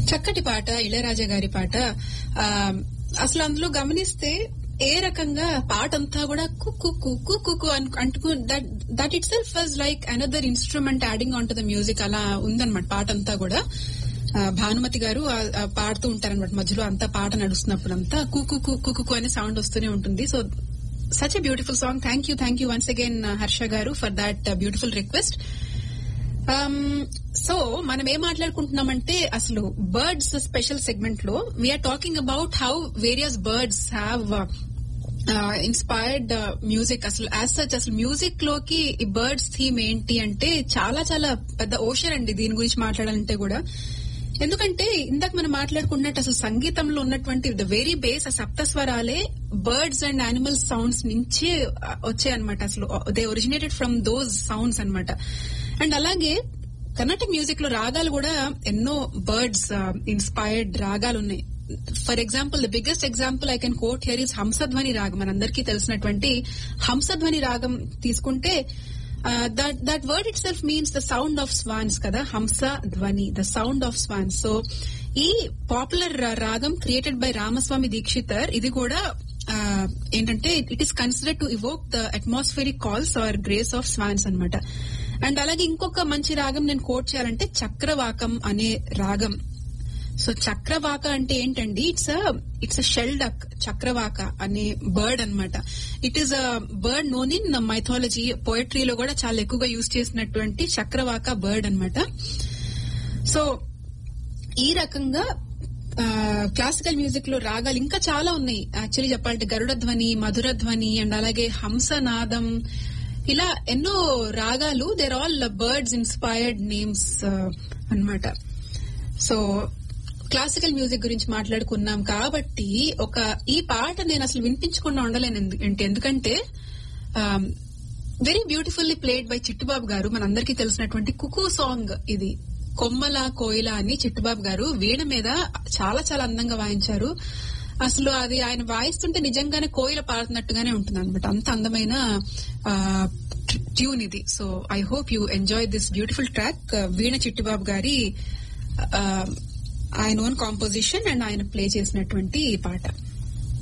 చక్కటి పాట ఇళయరాజా గారి పాట ఆ, అసలు అందులో గమనిస్తే ఏ రకంగా పాట అంతా కూడా కుక్కు కుక్కు కుక్కు అంటుకు that that itself was like another instrument adding on to the music అలా ఉందన్నమాట పాట అంతా కూడా ఆ, భానుమతి గారు ఆ- ఆ పాడుతూ ఉంటారన్నమాట మధ్యలో అంతా పాట నడుస్తున్నప్పుడు అంతా కుక్కు కుక్కు కుక్కు అనే సౌండ్ వస్తూనే ఉంటుంది so such a beautiful song thank you thank you once again Harsha గారు for that beautiful request so మనం ఏం మాట్లాడుకుంటున్నామంటే అసలు బర్డ్స్ స్పెషల్ సెగ్మెంట్ లో we are talking about how various birds have inspired music అసలు యాజ్ సచ్ అసలు మ్యూజిక్ లోకి ఈ బర్డ్స్ థీమ్ ఏంటి అంటే చాలా చాలా పెద్ద ఓషన్ అండి దీని గురించి మాట్లాడాలంటే కూడా ఎందుకంటే ఇందాక మనం మాట్లాడుకున్నట్టు అసలు సంగీతంలో ఉన్నటువంటి ద వెరీ బేస్ ఆ సప్తస్వరాలే బర్డ్స్ అండ్ యానిమల్స్ సౌండ్స్ నుంచి వచ్చాయి అనమాట అసలు they originated from those sounds అన్నమాట అండ్ అలాగే కర్ణాటక మ్యూజిక్ లో రాగాలు కూడా ఎన్నో బర్డ్స్ ఇన్స్పైర్డ్ రాగాలు ఉన్నాయి for example the biggest example I can quote here is Hamsadhwani రాగం మనందరికీ తెలిసినటువంటి హంసధ్వని రాగం తీసుకుంటే that that word itself means the sound of swans కదా Hamsa Dhwani the sound of swans so ఈ పాపులర్ రాగం క్రియేటెడ్ బై రామస్వామి దీక్షితర్ ఇది కూడా ఆ, ఏంటంటే it is considered to evoke the atmospheric calls or grace of swans అన్నమాట అండ్ అలాగే ఇంకొక మంచి రాగం నేను కోట్ చేయాలంటే చక్రవాకం అనే రాగం సో చక్రవాక అంటే ఏంటండి it's it's a shell duck Chakravaka అనే బర్డ్ అన్నమాట it is a bird known in mythology పోయట్రీలో కూడా చాలా ఎక్కువగా యూజ్ చేసినటువంటి చక్రవాక బర్డ్ అన్నమాట సో ఈ రకంగా క్లాసికల్ మ్యూజిక్ లో రాగాలు ఇంకా చాలా ఉన్నాయి యాక్చువల్లీ చెప్పాలంటే గరుడ ధ్వని మధుర ధ్వని అండ్ అలాగే హంసనాదం ఇలా ఎన్నో రాగాలు there all birds inspired names అన్నమాట సో క్లాసికల్ మ్యూజిక్ గురించి మాట్లాడుకున్నాం కాబట్టి ఒక ఈ పాట నేను అసలు వినిపించకుండా ఉండలేను ఎందు- అంటే ఎందుకంటే very beautifully played by Chittubabu గారు మనందరికీ తెలిసినటువంటి కుకు సాంగ్ ఇది కొమ్మల కోయిల అని చిట్టుబాబు గారు వీణ మీద చాలా చాలా అందంగా వాయించారు అసలు అది ఆయన వాయిస్తుంటే నిజంగానే కోయిల పాడుతున్నట్టుగానే ఉంటుంది అనమాట అంత అందమైన ట్యూన్ ఇది so I hope you enjoy this beautiful track veena Chittubabu గారి ఆ, ఆయన ఓన్ కాంపోజిషన్ అండ్ ఆయన ప్లే చేసినటువంటి ఈ పాట